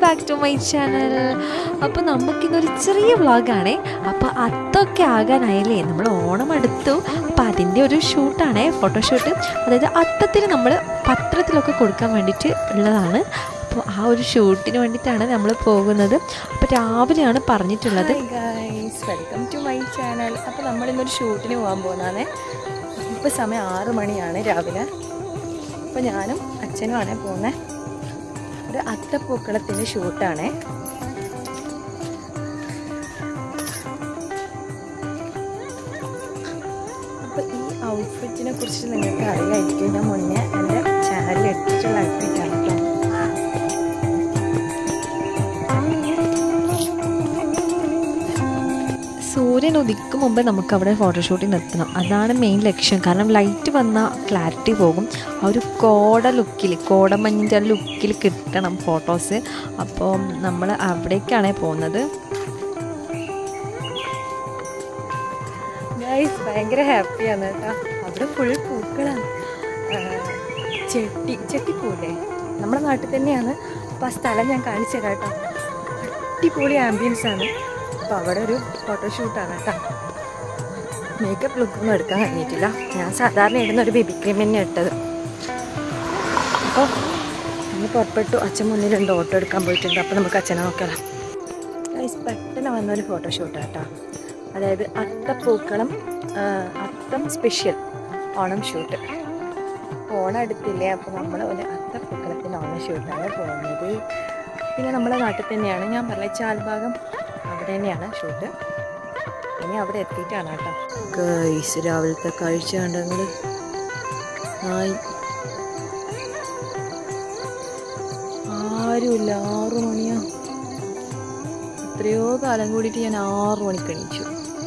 Back to my channel അപ്പോൾ നമുക്കിന്നൊരു ചെറിയ വ്ളോഗാണേ അപ്പോൾ അത്തൊക്കെ ആകാനായല്ലേ നമ്മൾ ഓണം അടുത്തു അപ്പോൾ അതിൻ്റെ ഒരു ഷൂട്ടാണേ ഫോട്ടോഷൂട്ട് അതായത് അത്തത്തിന് നമ്മൾ പത്രത്തിലൊക്കെ കൊടുക്കാൻ വേണ്ടിയിട്ട് ഉള്ളതാണ് അപ്പോൾ ആ ഒരു ഷൂട്ടിന് വേണ്ടിയിട്ടാണ് നമ്മൾ പോകുന്നത് അപ്പോൾ രാവിലെയാണ് പറഞ്ഞിട്ടുള്ളത് guys welcome to my channel അപ്പോൾ നമ്മൾ ഇന്നൊരു ഷൂട്ടിന് പോകാൻ പോകുന്നതാണ് ഇപ്പോൾ സമയം ആറ് മണിയാണ് രാവിലെ അപ്പോൾ ഞാനും അച്ഛനുമാണ് പോകുന്നത് ഒരു അത്തപ്പൂക്കളത്തിൻ്റെ ഷൂട്ടാണേ അപ്പോൾ ഈ ഔട്ട്ഫിറ്റിനെ കുറിച്ച് നിങ്ങൾക്ക് അറിയാമായിരിക്കും ഞാൻ മുന്നേ എൻ്റെ ചാനലിൽ ഇട്ടിട്ടുള്ള ഔട്ട്ഫിറ്റാണ് കേട്ടോ സൂര്യൻ ഉദിക്കും മുമ്പ് നമുക്ക് അവിടെ ഫോട്ടോഷൂട്ടിന് എത്തണം അതാണ് മെയിൻ ലക്ഷ്യം കാരണം ലൈറ്റ് വന്നാൽ ക്ലാരിറ്റി പോകും ആ ഒരു കോട ലുക്കിൽ കോടമഞ്ഞിൻ്റെ ആ ലുക്കിൽ കിട്ടണം ഫോട്ടോസ് അപ്പോൾ നമ്മൾ അവിടേക്കാണ് പോകുന്നത് ഗൈസ് ഭയങ്കര ഹാപ്പിയാണ് കേട്ടോ അവിടെ ഫുൾ പൂക്കളാണ് ആ, ചെട്ടി ചെട്ടിപ്പൂല്ലേ നമ്മുടെ നാട്ടിൽ തന്നെയാണ് അപ്പോൾ ആ സ്ഥലം ഞാൻ കാണിച്ചു തരാം കേട്ടോ അടിപൊളി ആംബിയൻസ് ആണ് അപ്പോൾ അവിടെ ഒരു ഫോട്ടോഷൂട്ടാണ് കേട്ടോ മേക്കപ്പ് ലുക്കൊന്നും എടുക്കാൻ കഴിഞ്ഞിട്ടില്ല ഞാൻ സാധാരണ ഇടുന്ന ഒരു ബേബി ക്രീം തന്നെ ഇട്ടത് അപ്പോൾ നമ്മൾ പുറപ്പെട്ടു അച്ഛൻ മുന്നിലുണ്ട് ഓട്ടോ എടുക്കാൻ പോയിട്ടുണ്ട് അപ്പോൾ നമുക്ക് അച്ഛനെ നോക്കാം ഗൈസ് പെട്ടെന്ന് വന്നൊരു ഫോട്ടോഷൂട്ടാണ് കേട്ടോ അതായത് അത്തപ്പൂക്കളം ആ, അത്തം സ്പെഷ്യൽ ഓണം ഷൂട്ട് ഓണം അടുത്തില്ലേ അപ്പോൾ നമ്മൾ ഒരു അത്തപ്പൂക്കളത്തിൻ്റെ ഓണം ഷൂട്ടാണ് പോകുന്നത് പിന്നെ നമ്മുടെ നാട്ടിൽ തന്നെയാണ് ഞാൻ പറഞ്ഞ ചാൽഭാഗം അവിടെ തന്നെയാണ് ഷൂട്ട് ഇനി അവിടെ എത്തിയിട്ടാണ് കേട്ടോ ഗൈസ് രാവിലത്തെ കാഴ്ച കണ്ടങ്ങൾ നായി ആരുമില്ല ആറു മണിയാ എത്രയോ കാലം കൂടിയിട്ട് ഞാൻ ആറു മണിക്ക് എണീച്ചു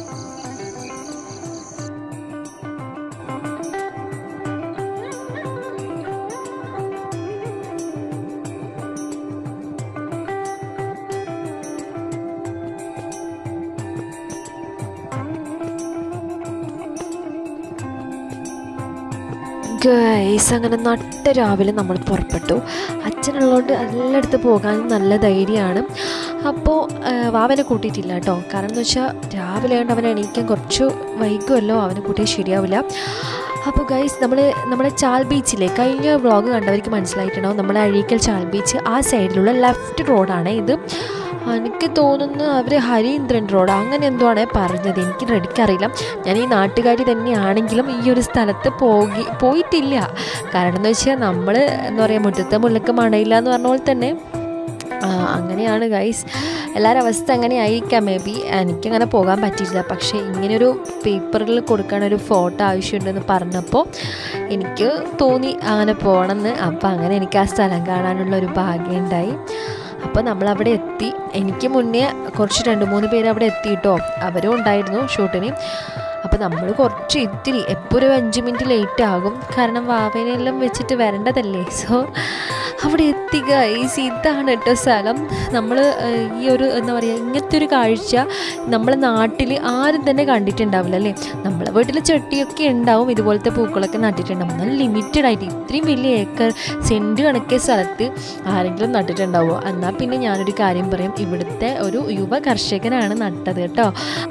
ഗൈസ് അങ്ങനെ നട്ട രാവിലെ നമ്മൾ പുറപ്പെട്ടു അച്ഛനുള്ളതുകൊണ്ട് എല്ലായിടത്ത് പോകാൻ നല്ല ധൈര്യമാണ് അപ്പോൾ വാവനെ കൂട്ടിയിട്ടില്ല കേട്ടോ കാരണം എന്ന് വെച്ചാൽ രാവിലെ കൊണ്ട് അവനെ എണീക്കാൻ കുറച്ച് വൈകുമല്ലോ അവനെ കൂട്ടിയാൽ ശരിയാവില്ല അപ്പോൾ ഗൈസ് നമ്മൾ നമ്മുടെ ചാൽ ബീച്ചിലെ കഴിഞ്ഞ വ്ളോഗ് കണ്ടവർക്ക് മനസ്സിലായിട്ടുണ്ടാവും നമ്മുടെ അഴീക്കൽ ചാൽ ബീച്ച് ആ സൈഡിലുള്ള ലെഫ്റ്റ് റോഡാണ് ഇത് എനിക്ക് തോന്നുന്നു അവർ ഹരീന്ദ്രൻ റോഡ് അങ്ങനെ എന്തോ ആണ് പറഞ്ഞത് എനിക്ക് റെഡിക്കറിയില്ല ഞാൻ ഈ നാട്ടുകാരി തന്നെയാണെങ്കിലും ഈ ഒരു സ്ഥലത്ത് പോകി പോയിട്ടില്ല കാരണം എന്ന് വെച്ചാൽ നമ്മൾ എന്താ പറയുക മുറ്റത്തെ മുല്ലക്ക് മണയില്ല എന്ന് പറഞ്ഞ പോലെ തന്നെ ആ, അങ്ങനെയാണ് ഗൈസ് എല്ലാവരുടെ അവസ്ഥ അങ്ങനെ ആയിരിക്കാം മേ ബി എനിക്കങ്ങനെ പോകാൻ പറ്റിയില്ല പക്ഷേ ഇങ്ങനെയൊരു പേപ്പറിൽ കൊടുക്കാൻ ഒരു ഫോട്ടോ ആവശ്യമുണ്ടെന്ന് പറഞ്ഞപ്പോൾ എനിക്ക് തോന്നി അങ്ങനെ പോകണമെന്ന് അപ്പോൾ അങ്ങനെ എനിക്ക് ആ സ്ഥലം കാണാനുള്ള ഒരു ഭാഗ്യം ഉണ്ടായി അപ്പോൾ നമ്മൾ അവിടെ എത്തി എനിക്ക് മുന്നേ കുറച്ച് രണ്ട് മൂന്ന് പേര് അവിടെ എത്തിയിട്ടോ അവരും ഉണ്ടായിരുന്നു ഷൂട്ടിന് അപ്പോൾ നമ്മൾ കുറച്ച് ഇത്തിരി എപ്പോൾ ഒരു അഞ്ച് മിനിറ്റ് ലേറ്റ് ആകും കാരണം വാവേനെല്ലാം വെച്ചിട്ട് വരേണ്ടതല്ലേ സോ അവിടെ എത്തിക ഈസി ഇതാണ് കേട്ടോ സ്ഥലം നമ്മൾ ഈ ഒരു എന്താ പറയുക ഇങ്ങനത്തെ ഒരു കാഴ്ച നമ്മളെ നാട്ടിൽ ആരും തന്നെ കണ്ടിട്ടുണ്ടാവില്ല അല്ലേ നമ്മളെ വീട്ടിൽ ചെട്ടിയൊക്കെ ഉണ്ടാവും ഇതുപോലത്തെ പൂക്കളൊക്കെ നട്ടിട്ടുണ്ടാവും എന്നാൽ ലിമിറ്റഡ് ആയിട്ട് ഇത്രയും വലിയ ഏക്കർ സെൻറ്റ് കണക്കിയ സ്ഥലത്ത് ആരെങ്കിലും നട്ടിട്ടുണ്ടാവുമോ എന്നാൽ പിന്നെ ഞാനൊരു കാര്യം പറയും ഇവിടുത്തെ ഒരു യുവ കർഷകനാണ് നട്ടത് കേട്ടോ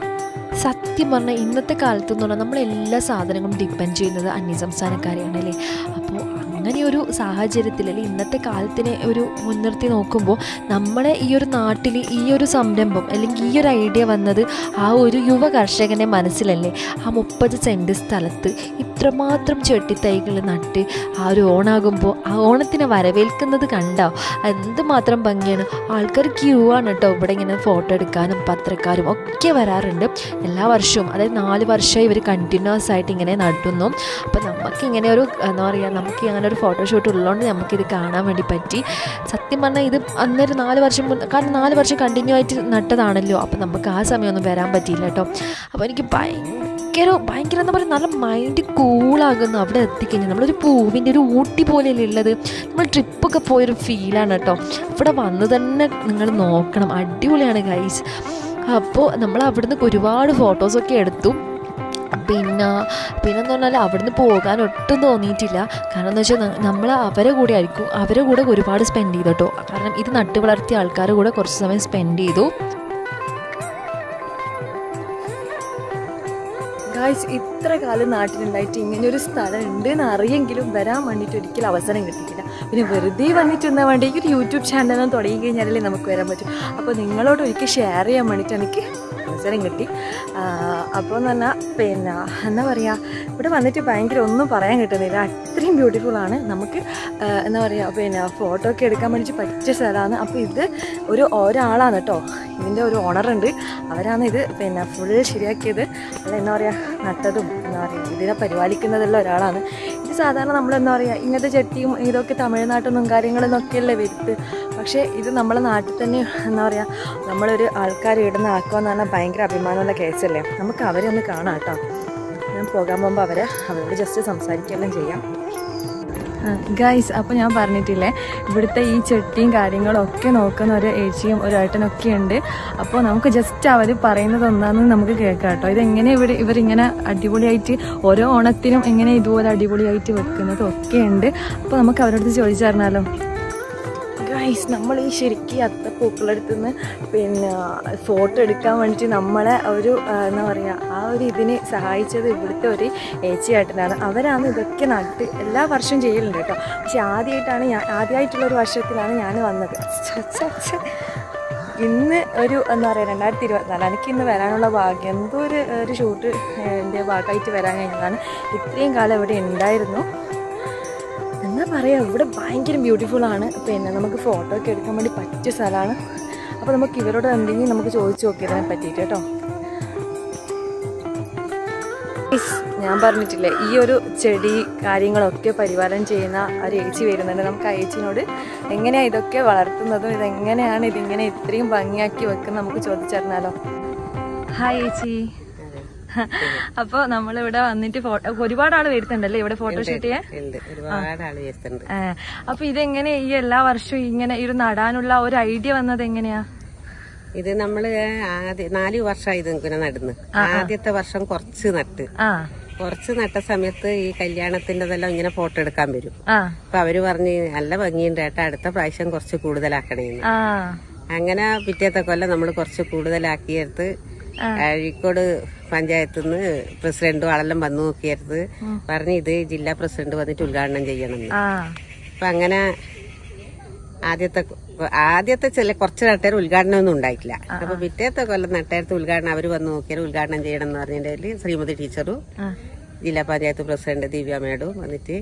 സത്യം പറഞ്ഞാൽ ഇന്നത്തെ കാലത്ത് എന്ന് പറഞ്ഞാൽ നമ്മൾ എല്ലാ സാധനങ്ങളും ഡിപ്പെൻഡ് ചെയ്യുന്നത് അന്യസംസ്ഥാനക്കാരെയാണ് അല്ലേ അപ്പോൾ അങ്ങനെ ഒരു സാഹചര്യത്തിൽ അല്ലെങ്കിൽ ഇന്നത്തെ കാലത്തിനെ ഒരു മുൻനിർത്തി നോക്കുമ്പോൾ നമ്മുടെ ഈ ഒരു നാട്ടിൽ ഈ ഒരു സംരംഭം അല്ലെങ്കിൽ ഈ ഒരു ഐഡിയ വന്നത് ആ ഒരു യുവ കർഷകൻ്റെ മനസ്സിലല്ലേ ആ മുപ്പത് സെൻറ്റ് സ്ഥലത്ത് ഇത്രമാത്രം ചെട്ടിത്തൈകൾ നട്ട് ആ ഒരു ഓണാകുമ്പോൾ ആ ഓണത്തിനെ വരവേൽക്കുന്നത് കണ്ടോ എന്തുമാത്രം ഭംഗിയാണ് ആൾക്കാർ ക്യൂ ആണ് കേട്ടോ ഇവിടെ ഇങ്ങനെ ഫോട്ടോ എടുക്കാനും പത്രക്കാരും ഒക്കെ വരാറുണ്ട് എല്ലാ വർഷവും അതായത് നാല് വർഷമായി ഇവർ കണ്ടിന്യൂസ് ആയിട്ട് ഇങ്ങനെ നടുന്നു അപ്പോൾ നമുക്ക് ഇങ്ങനെ ഒരു എന്താ പറയുക നമുക്ക് അങ്ങനെ ഒരു ഫോട്ടോഷൂട്ട് ഉള്ളതുകൊണ്ട് നമുക്കിത് കാണാൻ വേണ്ടി പറ്റി സത്യം പറഞ്ഞാൽ ഇത് അന്നേരം നാല് വർഷം മുൻ കാരണം നാല് വർഷം കണ്ടിന്യൂ ആയിട്ട് നട്ടതാണല്ലോ അപ്പോൾ നമുക്ക് ആ സമയമൊന്നും വരാൻ പറ്റിയില്ല കേട്ടോ അപ്പോൾ എനിക്ക് ഭയങ്കര ഭയങ്കര എന്താ പറയുക നല്ല മൈൻഡ് കൂളാകുന്നു അവിടെ എത്തിക്കഴിഞ്ഞാൽ നമ്മളൊരു പൂവിൻ്റെ ഒരു ഊട്ടി പോലെയല്ലേ ഉള്ളത് നമ്മൾ ട്രിപ്പൊക്കെ പോയൊരു ഫീലാണ് കേട്ടോ ഇവിടെ വന്ന് തന്നെ നിങ്ങൾ നോക്കണം അടിപൊളിയാണ് ഗൈസ് അപ്പോൾ നമ്മൾ അവിടുന്ന് ഒരുപാട് ഫോട്ടോസൊക്കെ എടുത്തു പിന്നെ പിന്നെന്ന് പറഞ്ഞാൽ അവിടുന്ന് പോകാൻ ഒട്ടും തോന്നിയിട്ടില്ല കാരണം എന്ന് വെച്ചാൽ നമ്മൾ അവരെ കൂടെ ആയിരിക്കും അവരെ കൂടെ ഒരുപാട് സ്പെൻഡ് ചെയ്തു കേട്ടോ കാരണം ഇത് നട്ടു വളർത്തിയ ആൾക്കാരുടെ കൂടെ കുറച്ച് സമയം സ്പെൻഡ് ചെയ്തു ഗായ്സ് ഇത്ര കാലം നാട്ടിലുണ്ടായിട്ട് ഇങ്ങനെ ഒരു സ്ഥലം ഉണ്ട് എന്ന് അറിയെങ്കിലും വരാൻ വേണ്ടിയിട്ട് ഒരിക്കലും അവസരം കിട്ടിയിട്ടില്ല പിന്നെ വെറുതെ വന്നിട്ട് എന്നാ വേണ്ടി ഒരു യൂട്യൂബ് ചാനലും തുടങ്ങി കഴിഞ്ഞാലേ നമുക്ക് വരാൻ പറ്റും അപ്പോൾ നിങ്ങളോട് ഒരിക്കൽ ഷെയർ ചെയ്യാൻ വേണ്ടിയിട്ട് എനിക്ക് അവസരം കിട്ടി അപ്പോൾ എന്ന് പറഞ്ഞാൽ പിന്നെ എന്താ പറയുക ഇവിടെ വന്നിട്ട് ഭയങ്കര ഒന്നും പറയാൻ കിട്ടുന്നില്ല അത്രയും ബ്യൂട്ടിഫുൾ ആണ് നമുക്ക് ആ, എന്താ പറയുക പിന്നെ ഫോട്ടോ ഒക്കെ എടുക്കാൻ വേണ്ടിയിട്ട് പറ്റിയ സ്ഥലമാണ് അപ്പോൾ ഇത് ഒരു ഒരാളാണ് കേട്ടോ ഇതിൻ്റെ ഒരു ഓണറുണ്ട് അവരാണ് ഇത് പിന്നെ ഫുൾ ശരിയാക്കിയത് അത് എന്താ പറയുക നട്ടതും എന്താ പറയുക ഇതിനെ പരിപാലിക്കുന്നതെല്ലാം ഒരാളാണ് ഇത് സാധാരണ നമ്മൾ എന്താ പറയുക ഇങ്ങനത്തെ ചട്ടിയും ഇതൊക്കെ തമിഴ്നാട്ടിൽ നിന്നും കാര്യങ്ങളിൽ നിന്നൊക്കെയല്ലേ വരുത്ത് പക്ഷേ ഇത് നമ്മളെ നാട്ടിൽ തന്നെ എന്താ പറയുക നമ്മളൊരു ആൾക്കാർ ഇടുന്ന ആക്കുമെന്ന് പറഞ്ഞാൽ ഭയങ്കര അഭിമാനമുള്ള കേസല്ലേ നമുക്ക് അവരെ ഒന്ന് കാണാം കേട്ടോ ഞാൻ പോകാൻ പോകുമ്പോൾ അവരെ അവരോട് ജസ്റ്റ് സംസാരിക്കുകയെല്ലാം ചെയ്യാം ഗൈസ് അപ്പോൾ ഞാൻ പറഞ്ഞിട്ടില്ലേ ഇവിടുത്തെ ഈ ചെട്ടിയും കാര്യങ്ങളും ഒക്കെ നോക്കുന്ന ഒരു ഏച്ചിയും ഒരു ഏട്ടനൊക്കെ ഉണ്ട് അപ്പോൾ നമുക്ക് ജസ്റ്റ് അവർ പറയുന്നത് ഒന്നാന്ന് നമുക്ക് കേൾക്കാം കേട്ടോ ഇതെങ്ങനെ ഇവിടെ ഇവരിങ്ങനെ അടിപൊളിയായിട്ട് ഓരോ ഓണത്തിനും എങ്ങനെ ഇതുപോലെ അടിപൊളിയായിട്ട് വെക്കുന്നതും ഒക്കെ ഉണ്ട് അപ്പോൾ നമുക്ക് അവരോട് ചോദിച്ചറിഞ്ഞാലോ ഗൈസ് നമ്മൾ ഈ ശരിക്കും അത്തപ്പൂക്കളടുത്ത് നിന്ന് പിന്നെ ഫോട്ടോ എടുക്കാൻ വേണ്ടിയിട്ട് നമ്മളെ ഒരു ആ, എന്താ പറയുക ആ ഒരു ഇതിന് സഹായിച്ചത് ഇവിടുത്തെ ഒരു ഏച്ചിയേട്ടനാണ് അവരാണ് ഇതൊക്കെ നട്ട് എല്ലാ വർഷവും ചെയ്യലുണ്ട് കേട്ടോ പക്ഷെ ആദ്യമായിട്ടാണ് ഞാൻ ആദ്യമായിട്ടുള്ള ഒരു വർഷത്തിലാണ് ഞാൻ വന്നത് ഛെ, ഛെ, ഛെ. ഇന്ന് ഒരു എന്താ പറയുക രണ്ടായിരത്തി ഇരുപത്തിനാല് എനിക്ക് ഇന്ന് വരാനുള്ള ഭാഗ്യം എന്തോ ഒരു ഒരു ഷൂട്ട് എൻ്റെ ഭാഗമായിട്ട് വരാൻ കഴിഞ്ഞതാണ് ഇത്രയും കാലം ഇവിടെ ഉണ്ടായിരുന്നു എന്താ പറയുക ഇവിടെ ഭയങ്കര ബ്യൂട്ടിഫുൾ ആണ് പിന്നെ നമുക്ക് ഫോട്ടോ ഒക്കെ എടുക്കാൻ വേണ്ടി പറ്റിയ സ്ഥലമാണ് അപ്പോൾ നമുക്ക് ഇവരോട് എന്തെങ്കിലും നമുക്ക് ചോദിച്ചു നോക്കിയതിനെ പറ്റിയിട്ട് കേട്ടോ Guys, ഞാൻ പറഞ്ഞിട്ടില്ലേ ഈ ഒരു ചെടി കാര്യങ്ങളൊക്കെ പരിപാലനം ചെയ്യുന്ന ഒരു ഏച്ചി വരുന്നുണ്ട് നമുക്ക് ആ ഏച്ചിനോട് എങ്ങനെയാണ് ഇതൊക്കെ വളർത്തുന്നതും ഇതെങ്ങനെയാണ് ഇതിങ്ങനെ ഇത്രയും ഭംഗിയാക്കി വെക്കുന്നത് നമുക്ക് ചോദിച്ചറിഞ്ഞാലോ ഹായ് ഏച്ചി അപ്പോൾ നമ്മളിവിടെ വന്നിട്ട് ഫോട്ടോ ഒരുപാട് ആൾ വരുന്നുണ്ടല്ലേ ഇവിടെ ഫോട്ടോ ഷൂട്ട് ചെയ്യാൻ ഉണ്ട് ഒരുപാട് ആള് വരുന്നുണ്ട് ഏ, അപ്പൊ ഇതെങ്ങനെ ഈ എല്ലാ വർഷവും ഇങ്ങനെ ഇത് നടാനുള്ള ഒരു ഐഡിയ വന്നത് എങ്ങനെയാ ഇത് നമ്മള് ആദ്യ നാല് വർഷമായി ഇത് ഇങ്ങനെ നടന്ന് ആദ്യത്തെ വർഷം കുറച്ച് നട്ട് ആ കുറച്ച് നട്ട സമയത്ത് ഈ കല്യാണത്തിൻ്റെതെല്ലാം ഇങ്ങനെ ഫോട്ടോ എടുക്കാൻ വരും ആ അപ്പൊ അവര് പറഞ്ഞ് നല്ല ഭംഗിയുണ്ട് ഏട്ടാ അടുത്ത പ്രാവശ്യം കുറച്ച് കൂടുതലാക്കണേന്ന് ആ അങ്ങനെ പിറ്റേത്തെ കൊല്ലം നമ്മൾ കുറച്ച് കൂടുതലാക്കിയെടുത്ത് അഴീക്കോട് പഞ്ചായത്തിൽ നിന്ന് പ്രസിഡന്റും ആളെല്ലാം വന്നു നോക്കിയെടുത്ത് പറഞ്ഞ് ഇത് ജില്ലാ പ്രസിഡന്റ് വന്നിട്ട് ഉദ്ഘാടനം ചെയ്യണമെന്ന് ആ അപ്പൊ അങ്ങനെ ആദ്യത്തെ കൊ- ആദ്യത്തെ ചില കുറച്ച് നട്ടേര് ഉദ്ഘാടനം ഒന്നും ഉണ്ടായിട്ടില്ല അപ്പൊ പിറ്റേത്തെ കൊല്ലം നട്ടേരത്ത് ഉദ്ഘാടനം അവർ വന്ന് നോക്കിയാൽ ഉദ്ഘാടനം ചെയ്യണം എന്ന് പറഞ്ഞതിന്റെ ശ്രീമതി ടീച്ചറും ആ. ജില്ലാ പഞ്ചായത്ത് പ്രസിഡന്റ് ദിവ്യ മേഡവും വന്നിട്ട്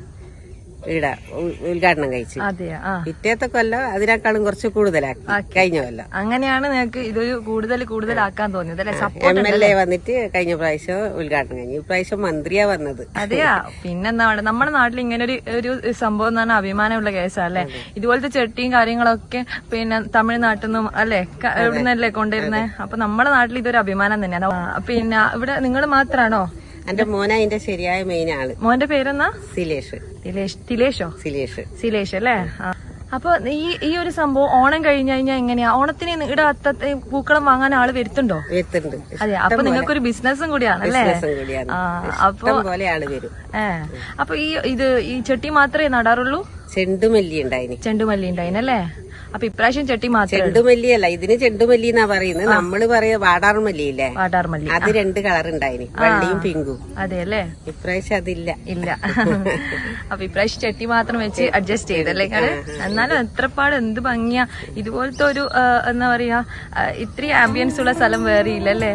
ഈട ഉ- ഉദ്ഘാടനം കഴിച്ചു അതെയാ ആ പിറ്റേത്തെ കൊല്ലം അതിനേക്കാളും കുറച്ച് കൂടുതലാക്കി കഴിഞ്ഞ കൊല്ലം അങ്ങനെയാണ് നിങ്ങൾക്ക് ഇതൊരു കൂടുതൽ കൂടുതലാക്കാൻ തോന്നിയത് അല്ലെ എം എൽ എ വന്നിട്ട് കഴിഞ്ഞ പ്രാവശ്യം ഉദ്ഘാടനം കഴിഞ്ഞു ഇപ്രാവശ്യം മന്ത്രിയാ വന്നത് അതെയാ പിന്നെന്താ വേണ്ടത് നമ്മുടെ നാട്ടിൽ ഇങ്ങനെ ഒരു ഒരു സംഭവം എന്ന് പറഞ്ഞാൽ അഭിമാനമുള്ള കേസല്ലേ ഇതുപോലത്തെ ചെട്ടിയും കാര്യങ്ങളൊക്കെ പിന്നെ തമിഴ്നാട്ടിൽ നിന്നും അല്ലെ ഇവിടുന്നല്ലേ കൊണ്ടുവരുന്നത് അപ്പൊ നമ്മുടെ നാട്ടിൽ ഇതൊരു അഭിമാനം തന്നെയാണ് ആ, പിന്നെ ഇവിടെ നിങ്ങൾ മാത്രാണോ എന്റെ മോന അതിന്റെ ശരിയായ മെയിൻ ആള് മോന്റെ പേരെന്നാ സിലേഷ് തിലേഷ് തിലേഷോ സിലേഷ് സിലേഷ് അല്ലേ ആ. അപ്പൊ ഈ ഈ ഒരു സംഭവം ഓണം കഴിഞ്ഞു കഴിഞ്ഞാൽ എങ്ങനെയാ ഓണത്തിന് ഇവിടെ അത്തത്തെ പൂക്കളം വാങ്ങാൻ ആള് വരുത്തുണ്ടോ എത്തുണ്ട് അതെ അപ്പൊ നിങ്ങൾക്കൊരു ബിസിനസ്സും കൂടിയാണ് അല്ലേ ബിസിനസ്സും കൂടിയാണ് ആ അപ്പൊ ഇഷ്ടം പോലെ ആള് വരും ഏ അപ്പൊ ഈ ഇത് ഈ ചെട്ടി മാത്രമേ നടാറുള്ളൂ ചെണ്ടുമല്ലി ഉണ്ടായിന് ചെണ്ടുമല്ലി ഉണ്ടായിനല്ലേ അപ്പൊ ഇപ്രാവശ്യം ചെട്ടി മാത്രമേ ചെണ്ടുമല്ലിയല്ല ഇതിന് ചെണ്ടുമല്ലി എന്നാ പറയുന്നത് നമ്മള് പറയാ വാടാറുമല്ലി ഇല്ലേ വാടാർമല്ലി അത് രണ്ട് കളർ ഉണ്ടായിന് വെള്ളിയും പിങ്കും അതെ അല്ലേ ഇപ്രാവശ്യം അതില്ല ഇല്ല അപ്പൊ ഇപ്രാവശ്യം ചെട്ടി മാത്രം വെച്ച് അഡ്ജസ്റ്റ് ചെയ്തല്ലേ കാര്യം എന്നാലും എത്രപ്പാട് എന്ത് ഭംഗിയാ ഇതുപോലത്തെ ഒരു ആ, എന്താ പറയാ ആ, ഇത്രയും ആംബിയൻസ് ഉള്ള സ്ഥലം വേറെ ഇല്ലല്ലേ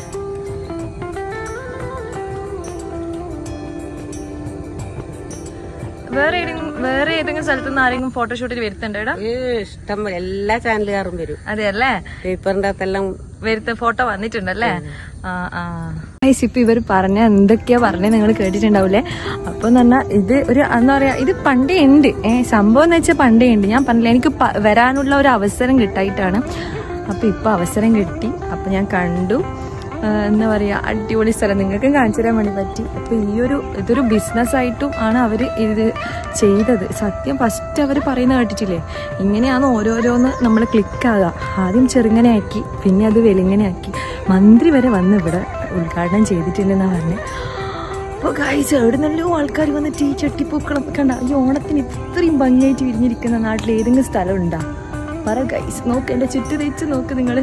വേറെ ഏതെങ്കിലും വേറെ ഏതെങ്കിലും സ്ഥലത്ത് നിന്ന് ആരെങ്കിലും ഫോട്ടോഷൂട്ടിൽ വരുത്തുണ്ടോ ഇവിടെ ഏ, ഇഷ്ടം പോലെ എല്ലാ ചാനലുകാരും വരും അതെ അല്ലേ പേപ്പറിന്റെ അകത്തെല്ലാം വരുത്ത ഫോട്ടോ വന്നിട്ടുണ്ടല്ലേ ആ ആ ഇപ്പൊ ഇവർ പറഞ്ഞ എന്തൊക്കെയാ പറഞ്ഞത് നിങ്ങൾ കേട്ടിട്ടുണ്ടാവൂലേ അപ്പൊ എന്ന് പറഞ്ഞാൽ ഇത് ഒരു എന്താ പറയാ ഇത് പണ്ടേ ഉണ്ട് ഏ സംഭവം എന്ന് വെച്ചാൽ പണ്ടേ ഉണ്ട് ഞാൻ പറഞ്ഞില്ല എനിക്ക് പ- വരാനുള്ള ഒരു അവസരം കിട്ടായിട്ടാണ് അപ്പൊ ഇപ്പൊ അവസരം കിട്ടി അപ്പൊ ഞാൻ കണ്ടു ആ, എന്താ പറയാ അടിപൊളി സ്ഥലം നിങ്ങൾക്കും കാണിച്ചു തരാൻ വേണ്ടി പറ്റി അപ്പൊ ഈ ഒരു ഇതൊരു ബിസിനസ് ആയിട്ടും ആണ് അവര് ഇത് ചെയ്തത് സത്യം ഫസ്റ്റ് അവർ പറയുന്ന കേട്ടിട്ടില്ലേ ഇങ്ങനെയാണ് ഓരോരോന്ന് നമ്മൾ ക്ലിക്ക് ആകുക ആദ്യം ചെറുങ്ങനെ ആക്കി പിന്നെ അത് വെലിങ്ങനെ ആക്കി മന്ത്രി വരെ വന്ന് ഇവിടെ ഉദ്ഘാടനം ചെയ്തിട്ടുണ്ടെന്നാണ് പറഞ്ഞത് അപ്പോൾ ഗായ്സ് എവിടെ നല്ലോ ആൾക്കാർ വന്നിട്ട് ഈ ചട്ടിപ്പൂക്കളം കണ്ട ഈ ഓണത്തിന് ഇത്രയും ഭംഗിയായിട്ട് വിരിഞ്ഞിരിക്കുന്ന നാട്ടിൽ ഏതെങ്കിലും സ്ഥലം ഉണ്ടാ പറ ഗൈസ് നോക്ക് എൻ്റെ ചുറ്റു തേച്ച് നോക്ക് നിങ്ങൾ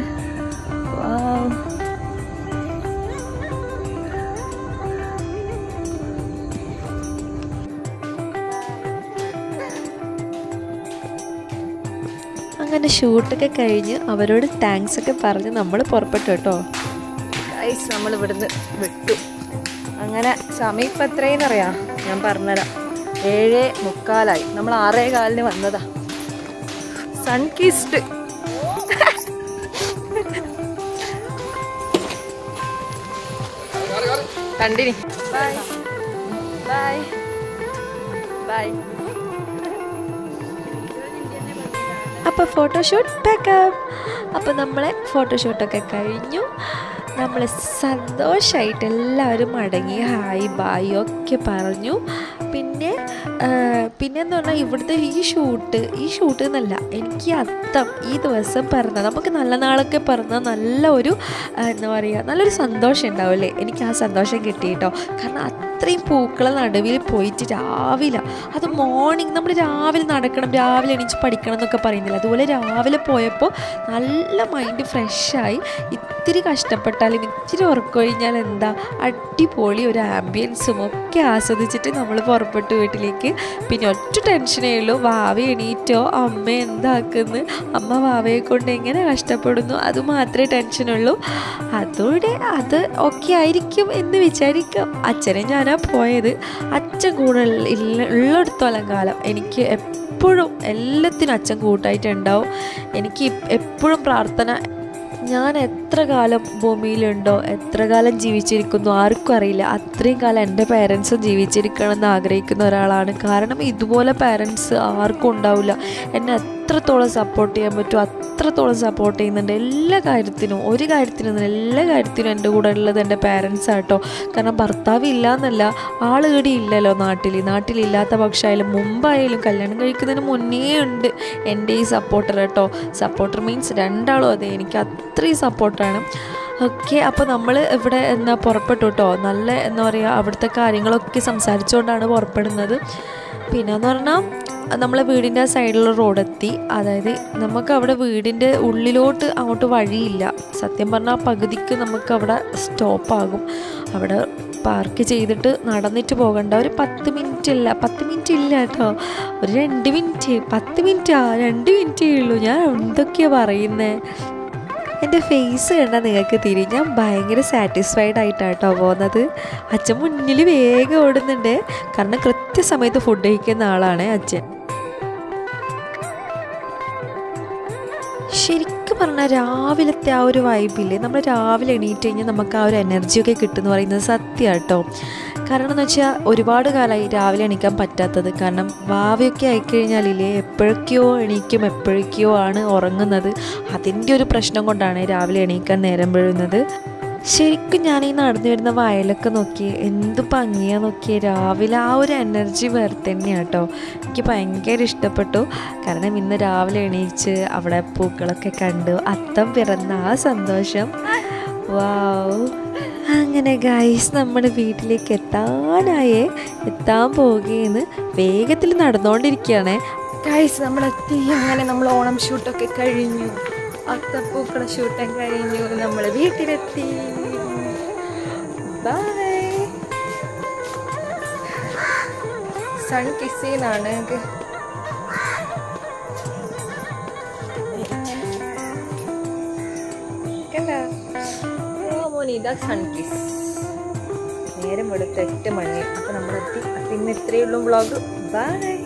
അങ്ങനെ ഷൂട്ടൊക്കെ കഴിഞ്ഞ് അവരോട് താങ്ക്സ് ഒക്കെ പറഞ്ഞ് നമ്മൾ പുറപ്പെട്ടു കേട്ടോ ഗൈസ് നമ്മൾ ഇവിടുന്ന് വിട്ടു അങ്ങനെ സമയം ഇപ്പം എത്രയെന്നറിയാം ഞാൻ പറഞ്ഞുതരാം ഏഴ് മുക്കാലായി നമ്മൾ ആറേ കാലിന് വന്നതാ സൺ കിസ്റ്റ് കണ്ടിനി ബൈ ബൈ ബൈ അപ്പോൾ ഫോട്ടോഷൂട്ട് പാക്കപ്പ് അപ്പോൾ നമ്മളെ ഫോട്ടോഷൂട്ടൊക്കെ കഴിഞ്ഞു നമ്മൾ സന്തോഷമായിട്ട് എല്ലാവരും മടങ്ങി ഹായ് ബായ് ഒക്കെ പറഞ്ഞു പിന്നെ ആ, പിന്നെന്ന് പറഞ്ഞാൽ ഇവിടുത്തെ ഈ ഷൂട്ട് ഈ ഷൂട്ട് എന്നല്ല എനിക്ക് അത്തം ഈ ദിവസം പറഞ്ഞ നമുക്ക് നല്ല നാളൊക്കെ പറഞ്ഞ നല്ല ഒരു ആ, എന്താ പറയുക നല്ലൊരു സന്തോഷം ഉണ്ടാവില്ലേ എനിക്ക് ആ സന്തോഷം കിട്ടി കേട്ടോ കാരണം അത്രയും പൂക്കളെ നടുവിൽ പോയിട്ട് രാവിലെ അത് മോർണിംഗ് നമ്മൾ രാവിലെ നടക്കണം രാവിലെ എണീച്ച് പഠിക്കണം എന്നൊക്കെ പറയുന്നില്ല അതുപോലെ രാവിലെ പോയപ്പോൾ നല്ല മൈൻഡ് ഫ്രഷായി ഇത്തിരി കഷ്ടപ്പെട്ടാലും ഇത്തിരി ഉറക്കൊഴിഞ്ഞാൽ എന്താ അടിപൊളി ഒരു ആംബിയൻസും ഒക്കെ ആസ്വദിച്ചിട്ട് നമ്മൾ പുറപ്പെട്ടു വീട്ടിലേക്ക് പിന്നെ ഒറ്റ ടെൻഷനേ ഉള്ളൂ വാവ എണീറ്റോ അമ്മ എന്താക്കുന്നു അമ്മ വാവയെ കൊണ്ട് എങ്ങനെ കഷ്ടപ്പെടുന്നു അത് മാത്രമേ ടെൻഷനുള്ളൂ അതോടെ അത് ഒക്കെ ആയിരിക്കും എന്ന് വിചാരിക്കാം അച്ഛനെ ഞാനാ പോയത് അച്ഛൻ കൂടെ ഉള്ള- ഇല്ല- ഉള്ളിടത്തോളം കാലം എനിക്ക് എപ്പോഴും എല്ലാത്തിനും അച്ഛൻ കൂട്ടായിട്ടുണ്ടാവും എനിക്ക് എപ്പോഴും പ്രാർത്ഥന ഞാൻ എത്ര കാലം ഭൂമിയിലുണ്ടോ എത്ര കാലം ജീവിച്ചിരിക്കുന്നു ആർക്കും അറിയില്ല അത്രയും കാലം എൻ്റെ പേരൻസും ജീവിച്ചിരിക്കണം എന്ന് ആഗ്രഹിക്കുന്ന ഒരാളാണ് കാരണം ഇതുപോലെ പേരൻസ് ആർക്കും ഉണ്ടാവില്ല എന്നെ എത്രത്തോളം സപ്പോർട്ട് ചെയ്യാൻ പറ്റുമോ അത്രത്തോളം സപ്പോർട്ട് ചെയ്യുന്നുണ്ട് എല്ലാ കാര്യത്തിനും ഒരു കാര്യത്തിനും എല്ലാ കാര്യത്തിനും എൻ്റെ കൂടെ ഉള്ളത് എൻ്റെ പാരൻസ് ആട്ടോ കാരണം ഭർത്താവ് ഇല്ല എന്നല്ല ആളുകടി ഇല്ലല്ലോ നാട്ടിൽ നാട്ടിലില്ലാത്ത പക്ഷമായാലും മുമ്പായാലും കല്യാണം കഴിക്കുന്നതിന് മുന്നേ ഉണ്ട് എൻ്റെ ഈ സപ്പോർട്ടർ കേട്ടോ സപ്പോർട്ടർ മീൻസ് രണ്ടാളും അതെ എനിക്ക് അത്രയും സപ്പോർട്ടാണ് ഓക്കെ അപ്പോൾ നമ്മൾ ഇവിടെ എന്നാ പുറപ്പെട്ടു കേട്ടോ നല്ല എന്താ പറയുക അവിടുത്തെ കാര്യങ്ങളൊക്കെ സംസാരിച്ചുകൊണ്ടാണ് പുറപ്പെടുന്നത് പിന്നെന്ന് പറഞ്ഞാൽ നമ്മളെ വീടിൻ്റെ ആ സൈഡിലുള്ള റോഡെത്തി അതായത് നമുക്ക് അവിടെ വീടിൻ്റെ ഉള്ളിലോട്ട് അങ്ങോട്ട് വഴിയില്ല സത്യം പറഞ്ഞാൽ പകുതിക്ക് നമുക്ക് അവിടെ സ്റ്റോപ്പാകും അവിടെ പാർക്ക് ചെയ്തിട്ട് നടന്നിട്ട് പോകണ്ട ഒരു പത്ത് മിനിറ്റ് ഇല്ല പത്ത് മിനിറ്റ് ഇല്ല കേട്ടോ ഒരു രണ്ട് മിനിറ്റ് പത്ത് മിനിറ്റാ രണ്ട് മിനിറ്റേ ഉള്ളൂ ഞാൻ എന്തൊക്കെയാണ് പറയുന്നത് എൻ്റെ ഫേസ് കണ്ടാൽ നിങ്ങൾക്ക് തിരിയും ഞാൻ ഭയങ്കര സാറ്റിസ്ഫൈഡ് ആയിട്ടാട്ടോ പോകുന്നത് അച്ഛൻ മുന്നിൽ വേഗം ഓടുന്നുണ്ട് കാരണം കൃത്യസമയത്ത് ഫുഡ് കഴിക്കുന്ന ആളാണ് അച്ഛൻ ശരിക്കും പറഞ്ഞാൽ രാവിലത്തെ ആ ഒരു വൈബില്ലേ നമ്മൾ രാവിലെ എണീറ്റ് കഴിഞ്ഞാൽ നമുക്ക് ആ ഒരു എനർജിയൊക്കെ കിട്ടുമെന്ന് പറയുന്നത് സത്യം കേട്ടോ കാരണം എന്ന് വെച്ചാൽ ഒരുപാട് കാലമായി രാവിലെ എണീക്കാൻ പറ്റാത്തത് കാരണം വാവയൊക്കെ ആയിക്കഴിഞ്ഞാലില്ലേ എപ്പോഴൊക്കെയോ എണീക്കും എപ്പോഴൊക്കെയോ ആണ് ഉറങ്ങുന്നത് അതിൻ്റെ ഒരു പ്രശ്നം കൊണ്ടാണ് രാവിലെ എണീക്കാൻ നേരം വീഴുന്നത് ശരിക്കും ഞാൻ ഈ നടന്നു വരുന്ന വയലൊക്കെ നോക്കി എന്ത് ഭംഗിയാ നോക്കിയേ രാവിലെ ആ ഒരു എനർജി വേറെ തന്നെയാണ് കേട്ടോ എനിക്ക് ഭയങ്കര ഇഷ്ടപ്പെട്ടു കാരണം ഇന്ന് രാവിലെ എണീച്ച് അവിടെ പൂക്കളൊക്കെ കണ്ടു അത്തം പിറന്ന ആ സന്തോഷം വാവ് അങ്ങനെ ഗൈസ് നമ്മുടെ വീട്ടിലേക്ക് എത്താനായേ എത്താൻ പോവുകയെന്ന് വേഗത്തിൽ നടന്നുകൊണ്ടിരിക്കുകയാണേ ഗൈസ് നമ്മളെത്തി അങ്ങനെ നമ്മൾ ഓണം ഷൂട്ടൊക്കെ കഴിഞ്ഞു അത്തപ്പൂക്കള ഷൂട്ടും കഴിഞ്ഞു നമ്മൾ വീട്ടിലെത്തി ബൈ സൺ കിസ് ചെയ്യുന്നതാണ് ഞങ്ങൾക്ക് കണ്ടോ ഓ മോനി ഇതാ സൺ കിസ് നേരം വെളുത്ത് എട്ട് മണി അപ്പം നമ്മളെത്തി അപ്പം ഇന്ന് ഇത്രയേ ഉള്ളൂ വ്ളോഗ് ബൈ